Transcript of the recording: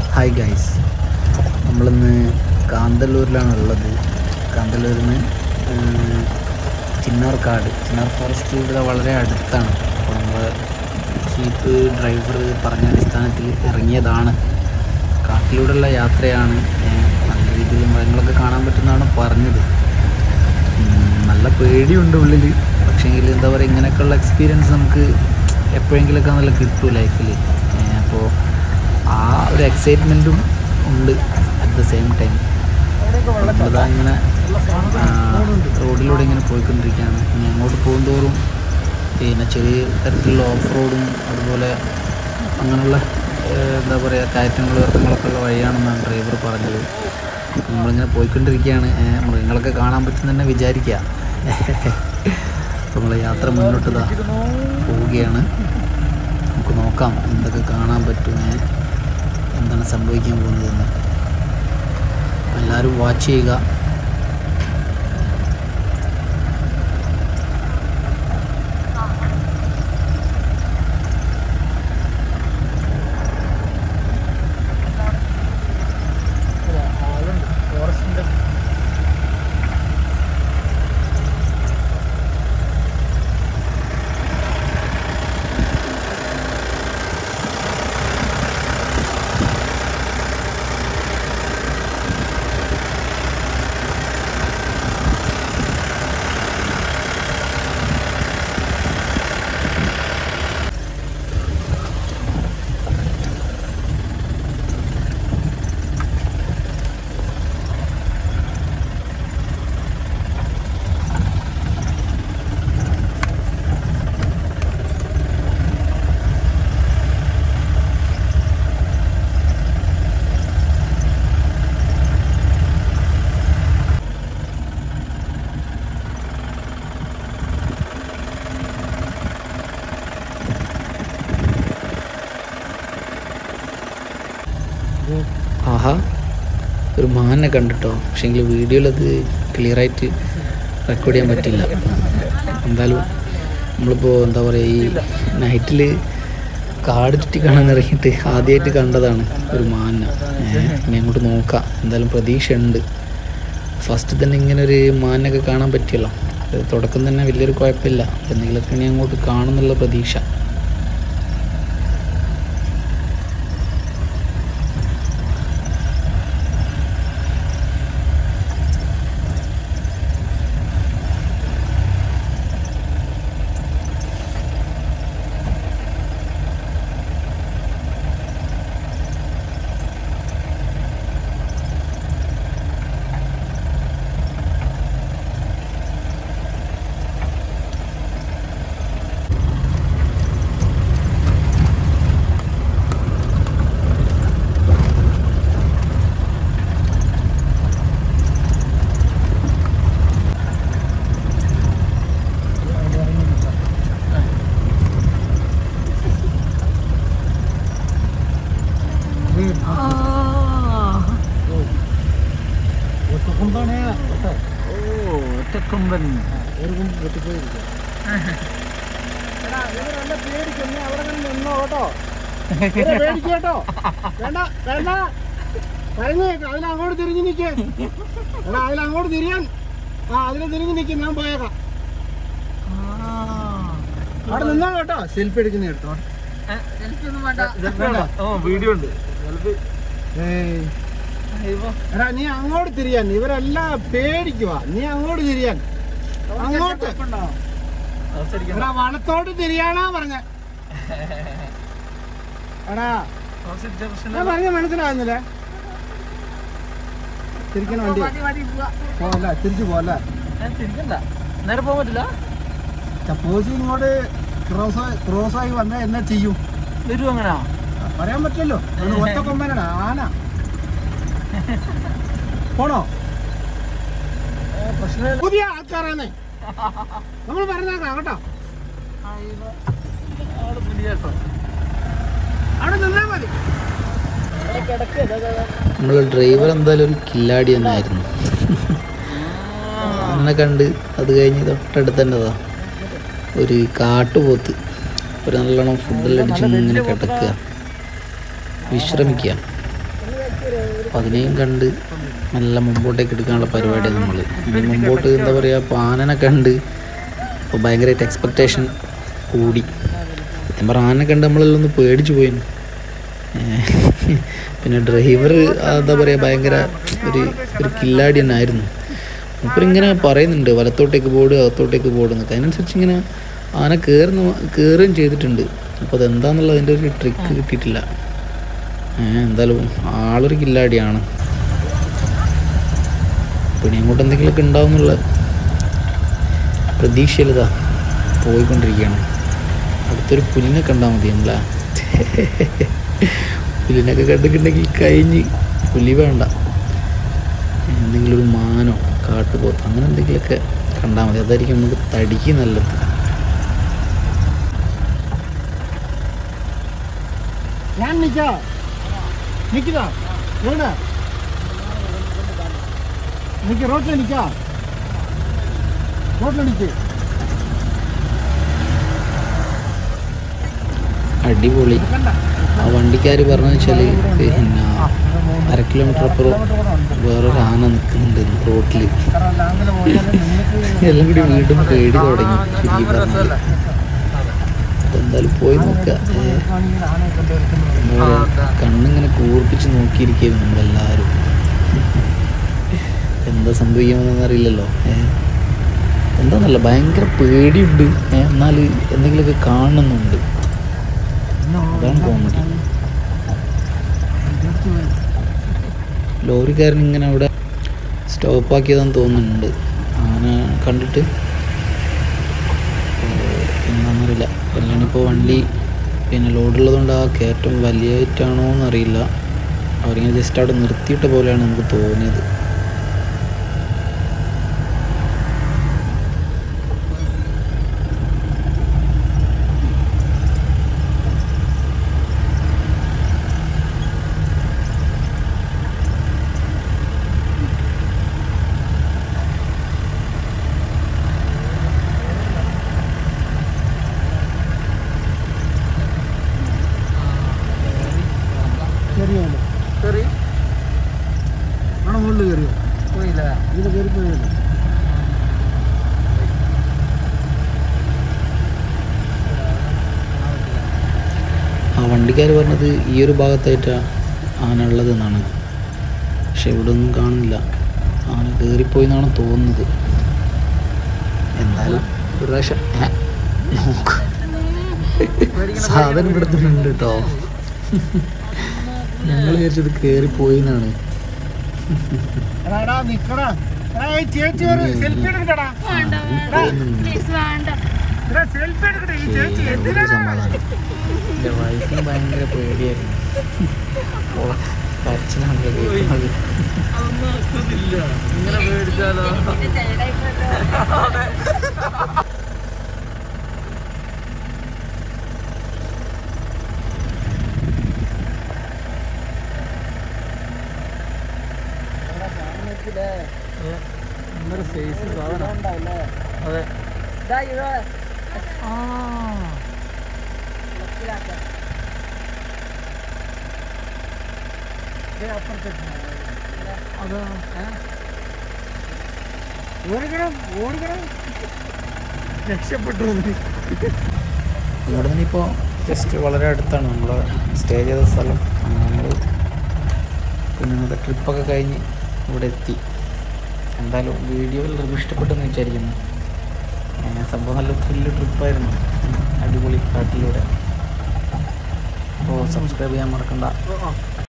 Hi guys നമ്മളിന്ന് കാന്തല്ലൂരിലാണ് ഉള്ളത് കാന്തല്ലൂരിൽ നിന്ന് ചിന്നാർക്കാട് ചിന്നാർ ഫോറസ്റ്റ് ഇവിടെ വളരെ അടുത്താണ് അപ്പോൾ നമ്മൾ ജീപ്പ് ഡ്രൈവർ പറഞ്ഞ അടിസ്ഥാനത്തിൽ ഇറങ്ങിയതാണ് കാട്ടിലൂടെയുള്ള യാത്രയാണ് ഏഹ് നല്ല രീതിയിൽ മൃഗങ്ങളൊക്കെ കാണാൻ പറ്റുന്നതാണ് പറഞ്ഞത് ഉം, നല്ല പേടിയുണ്ട് ഉള്ളിൽ പക്ഷേങ്കിൽ എന്താ പറയുക ഇങ്ങനെയൊക്കെയുള്ള എക്സ്പീരിയൻസ് നമുക്ക് എപ്പോഴെങ്കിലുമൊക്കെ നല്ല കിട്ടും ലൈഫിൽ അപ്പോൾ ആ ഒരു എക്സൈറ്റ്മെൻറ്റും ഉണ്ട് അറ്റ് ദ സെയിം ടൈം നമ്മളിതാ ഇങ്ങനെ ആ, റോഡിലൂടെ ഇങ്ങനെ പോയിക്കൊണ്ടിരിക്കുകയാണ് ഇനി അങ്ങോട്ട് പോകുന്തോറും പിന്നെ ചെറിയ തരത്തിലുള്ള ഓഫ് റോഡും അതുപോലെ അങ്ങനെയുള്ള ഏഹ്, എന്താ പറയുക കയറ്റങ്ങളും ഇറക്കങ്ങളൊക്കെ ഉള്ള വഴിയാണെന്നാണ് ഡ്രൈവർ പറഞ്ഞത് നമ്മളിങ്ങനെ പോയിക്കൊണ്ടിരിക്കുകയാണ് ഏഹ്, മൃഗങ്ങളൊക്കെ കാണാൻ പറ്റും തന്നെ വിചാരിക്കുക അപ്പോൾ നമ്മളെ യാത്ര മുന്നോട്ട് ഇതാ പോവുകയാണ് നമുക്ക് നോക്കാം എന്തൊക്കെ കാണാൻ പറ്റും ഏഹ്, എന്താണ് സംഭവിക്കാൻ പോകുന്നതെന്ന് അപ്പോൾ എല്ലാവരും വാച്ച് ചെയ്യുക ആഹാ ഒരു മാനിനെ കണ്ടിട്ടോ പക്ഷേങ്കിൽ വീഡിയോയിലത് ക്ലിയറായിട്ട് റെക്കോർഡ് ചെയ്യാൻ പറ്റില്ല എന്തായാലും നമ്മളിപ്പോൾ എന്താ പറയുക ഈ നൈറ്റിൽ കാട് ചുറ്റി കാണാൻ ഇറങ്ങിയിട്ട് ആദ്യമായിട്ട് കണ്ടതാണ് ഒരു മാനിനെ ഏഹ് ഇനി അങ്ങോട്ട് നോക്കാം എന്തായാലും പ്രതീക്ഷ ഉണ്ട് ഫസ്റ്റ് തന്നെ ഇങ്ങനെ ഒരു മാനിനൊക്കെ കാണാൻ പറ്റിയല്ലോ അത് തുടക്കം തന്നെ വലിയൊരു കുഴപ്പമില്ല എന്തെങ്കിലുമൊക്കെ ഇനി അങ്ങോട്ട് കാണുന്നുള്ള പ്രതീക്ഷ ഒറ്റക്കൊമ്പൻ പേടിക്കട്ടോ വേണ്ട വേണ്ട കഴിഞ്ഞു അതിലങ്ങോട്ട് തിരിഞ്ഞു നിൽക്കേ എടാ അതിലങ്ങോട്ട് തിരിയാൻ ആ അതിൽ തിരിഞ്ഞു നിൽക്കും ഞാൻ പോയേക്കാം അവിടെ നിന്നോ കേട്ടോ സെൽഫി എടുക്കുന്ന എടുത്തോ വീഡിയോ ഉണ്ട് ഏയ്. എടാ നീ അങ്ങോട്ട് തിരിയാൻ ഇവരെല്ലാം പേടിക്കുവാ നീ അങ്ങോട്ട് തിരിയാൻ അങ്ങോട്ട് എടാ വലത്തോട്ട് തിരിയാനാ പറഞ്ഞ എടാ ഞാൻ പറഞ്ഞ മനസ്സിലാകുന്നില്ലേ തിരിക്കണ വണ്ടി പോവല്ല തിരിച്ചു പോവല്ല തിരിക്കണ്ട നേരെ പോകാൻ പറ്റില്ല സപ്പോസ് ഇങ്ങോട്ട് ക്രോസ് ക്രോസ് ആയി വന്നാൽ എന്നാ ചെയ്യും വരും അങ്ങനെ പറയാൻ പറ്റില്ലല്ലോ അത് ഒറ്റ കൊമ്പനാണ് ആന പോണോ പുതിയ ആൾക്കാരാണ് നമ്മൾ പറഞ്ഞേക്കാം കേട്ടോ അവിടെ നിന്നാ മതി നമ്മളെ ഡ്രൈവർ എന്തായാലും ഒരു കില്ലാടി തന്നെയായിരുന്നു അങ്ങനെ കണ്ട് അത് കഴിഞ്ഞ് തൊട്ടടുത്ത് തന്നെതാ ഒരു കാട്ടുപോത്ത് ഒരു നല്ലോണം ഫുഡെല്ലാം അടിച്ച് ഇങ്ങനെ കിടക്കുക വിശ്രമിക്കുക അപ്പം അതിനെയും കണ്ട് നല്ല മുമ്പോട്ടേക്ക് എടുക്കാനുള്ള പരിപാടിയാണ് നമ്മൾ ഇനി മുമ്പോട്ട് എന്താ പറയുക ഇപ്പോൾ ആനനെ കണ്ട് ഇപ്പോൾ ഭയങ്കരമായിട്ട് എക്സ്പെക്റ്റേഷൻ കൂടി ഞാൻ പറഞ്ഞ ആനനെ കണ്ട് നമ്മളെല്ലാം ഒന്ന് പേടിച്ചു പോയിന് ഏഹ് പിന്നെ ഡ്രൈവർ എന്താ പറയുക ഭയങ്കര ഒരു ഒരു കില്ലാടി തന്നെ ആയിരുന്നു മൂപ്പരിങ്ങനെ പറയുന്നുണ്ട് വലത്തോട്ടേക്ക് പോട് അകത്തോട്ടേക്ക് പോടുന്നൊക്കെ അതിനനുസരിച്ച് ഇങ്ങനെ ആന കയറുന്ന കയറുകയും ചെയ്തിട്ടുണ്ട് അപ്പോൾ അതെന്താണെന്നുള്ള അതിൻ്റെ ഒരു ട്രിക്ക് കിട്ടിയിട്ടില്ല ഏഹ് എന്തായാലും ആളൊരു കില്ലാടിയാണ് പിന്നെ അങ്ങോട്ട് എന്തെങ്കിലുമൊക്കെ ഉണ്ടാവും എന്നുള്ള പ്രതീക്ഷയിലിതാ പോയിക്കൊണ്ടിരിക്കുകയാണ് അടുത്തൊരു പുലിനെ കണ്ടാൽ മതി നമ്മളെ പുലിനൊക്കെ കണ്ടിട്ടുണ്ടെങ്കിൽ കഴിഞ്ഞ് പുലി വേണ്ട എന്തെങ്കിലും ഒരു മാനോ കാട്ടുപോത്ത് അങ്ങനെ എന്തെങ്കിലുമൊക്കെ കണ്ടാൽ മതി അതായിരിക്കും നമുക്ക് തടിക്ക് നല്ലത് ഞാൻ നിക്കാ നിക്കുന്നോ എവിടെ നിക്ക് റോട്ടിൽ നിക്കാ റോട്ടിൽ നിക്ക് അടിപൊളി ആ വണ്ടിക്കാർ പറഞ്ഞതെന്ന് വെച്ചാൽ പിന്നെ അര കിലോമീറ്റർ അപ്പുറം വേറൊരു ആന നിൽക്കുന്നുണ്ട് റോട്ടിൽ എല്ലാം കൂടി വീണ്ടും പേടി തുടങ്ങി ഈ പറഞ്ഞാൽ എന്തായാലും പോയി നോക്കുക ഏ, എന്താ പറയാ, കണ്ണിങ്ങനെ കൂർപ്പിച്ച് നോക്കിയിരിക്കുന്നു നമ്മളെല്ലാവരും എന്താ സംഭവിക്കുമെന്നൊന്നും അറിയില്ലല്ലോ ഏ എന്താന്നല്ല ഭയങ്കര പേടിയുണ്ട് ഏ, എന്നാൽ എന്തെങ്കിലുമൊക്കെ കാണുന്നുണ്ട് അതാണ് കോമഡി ലോറിക്കാരൻ ഇങ്ങനെ അവിടെ സ്റ്റോപ്പാക്കിയതെന്ന് തോന്നുന്നുണ്ട് ആന കണ്ടിട്ട് ഏഹ് എന്താണെന്നറിയില്ല കല്യാണിപ്പോൾ വണ്ടി പിന്നെ ലോഡുള്ളതുകൊണ്ട് ആ കയറ്റം വലിയായിട്ടാണോ എന്നറിയില്ല അവരിങ്ങനെ ജസ്റ്റ് അവിടെ നിർത്തിയിട്ട പോലെയാണ് നമുക്ക് തോന്നിയത് കയറിയോ കയറി ആണോ മുകളിൽ കയറിയോ പോയില്ല ഇതിൽ കയറി പോയല്ലോ ആ വണ്ടിക്കാർ പറഞ്ഞത് ഈ ഒരു ഭാഗത്തായിട്ടാണ് ആന ഉള്ളത് എന്നാണ് പക്ഷെ ഇവിടെ ഒന്നും കാണില്ല ആന കയറിപ്പോയി എന്നാണ് തോന്നുന്നത് എന്തായാലും ഒരു പ്രാവശ്യം ഏ, നോക്ക് സാധനം ഇവിടെ തന്നെ ഉണ്ട് കേട്ടോ ഞങ്ങൾ വിചാരിച്ചത് കയറിപ്പോയി എന്നാണ് എടാ എടാ നിക്കടാ എടാ ഈ ചേച്ചി ഒരു സെൽഫി എടുക്കടാ വേണ്ട വേണ്ട പ്ലീസ് വേണ്ട എടാ സെൽഫി എടുക്കട്ടെ ഈ ചേച്ചി ഒരു എന്തിനാ സമാധാനം എൻ്റെ വൈഫിന് ഭയങ്കര പേടിയായിരുന്നു ഓളെ കരച്ചിലാണല്ലോ കേൾക്കുന്നത് ഇങ്ങനെ പേടിച്ചാലോ എന്നൊരു സൈസ് സാധനം അതെ ആ അതാ ഓടിക്കണം ഓടിക്കണം രക്ഷപ്പെട്ടു ഇവിടെ നിന്ന് ഇപ്പോൾ ജസ്റ്റ് വളരെ അടുത്താണ് നമ്മൾ സ്റ്റേ ചെയ്ത സ്ഥലം നമ്മൾ പിന്നെ ഇന്നത്തെ ട്രിപ്പൊക്കെ കഴിഞ്ഞ് ഇവിടെ എത്തി എന്തായാലും വീഡിയോ എല്ലാവർക്കും ഇഷ്ടപ്പെട്ടെന്ന് വിചാരിക്കുന്നു ഏ, സംഭവം നല്ല ത്രില്ല് ട്രിപ്പായിരുന്നു അടിപൊളി കാട്ടിലൂടെ അപ്പോൾ സബ്സ്ക്രൈബ് ചെയ്യാൻ മറക്കണ്ട